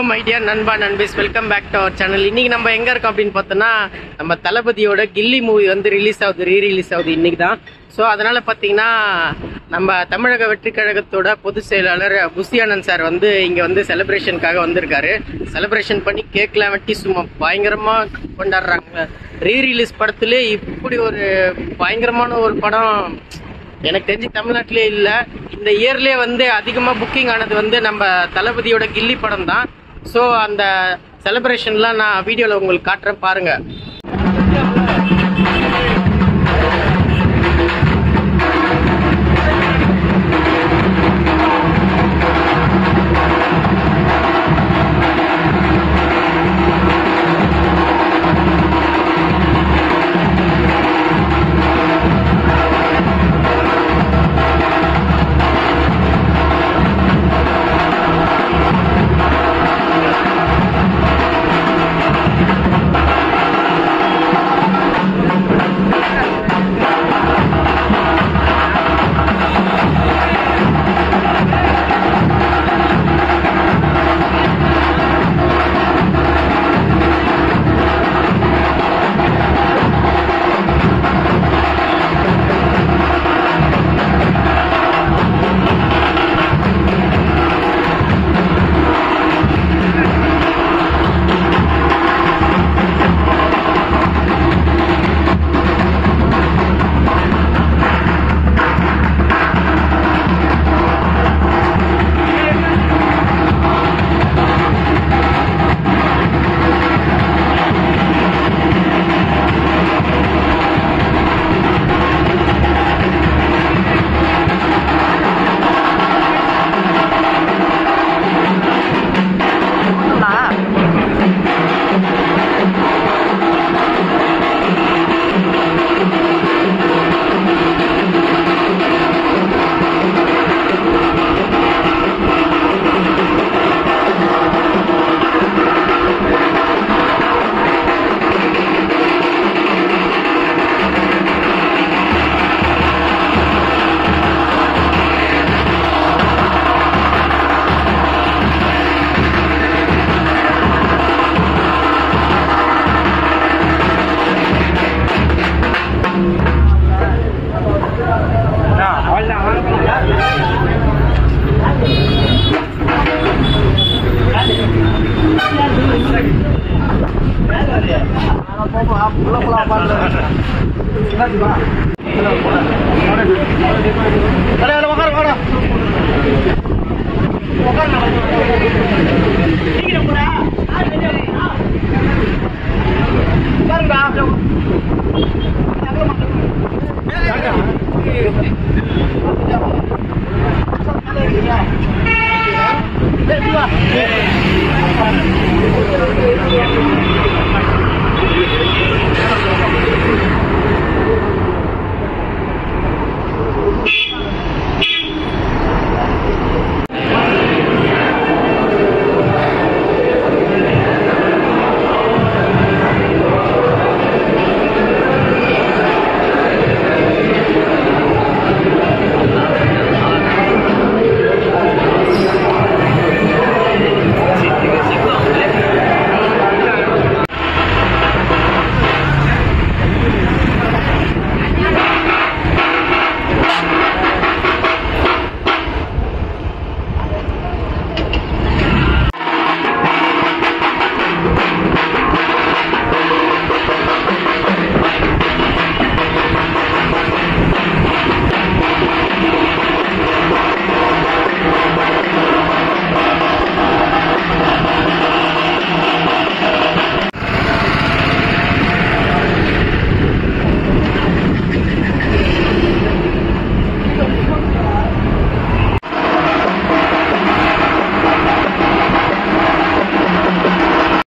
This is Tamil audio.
மை டியர் நண்பா நண்பீஸ் welcome back to our channel இன்னைக்கு நம்ம எங்க இருக்கோம் அப்படின்னு பார்த்தோம்னா நம்ம தளபதியோட கில்லி மூவி வந்து ரிலீஸ் ஆகுது ரீ ரிலீஸ் ஆகுது இன்னைக்கு தான் ஸோ அதனால பார்த்தீங்கன்னா நம்ம தமிழக வெற்றி கழகத்தோட பொதுச் செயலாளர் புஷியானந்த் சார் வந்து இங்க வந்து செலிப்ரேஷனுக்காக வந்திருக்காரு செலிப்ரேஷன் பண்ணி கேக்லாம் வெட்டி சும்மா பயங்கரமா கொண்டாடுறாங்க ரீ ரிலீஸ் படத்துல இப்படி ஒரு பயங்கரமான ஒரு படம் எனக்கு தெரிஞ்சு தமிழ்நாட்டிலே இல்லை இந்த இயர்லேயே வந்து அதிகமாக புக்கிங் ஆனது வந்து நம்ம தளபதியோட கில்லி படம் தான் ஸோ அந்த செலிப்ரேஷன்லாம் நான் வீடியோவில் உங்களுக்கு காட்டுறேன் பாருங்க உட்காரு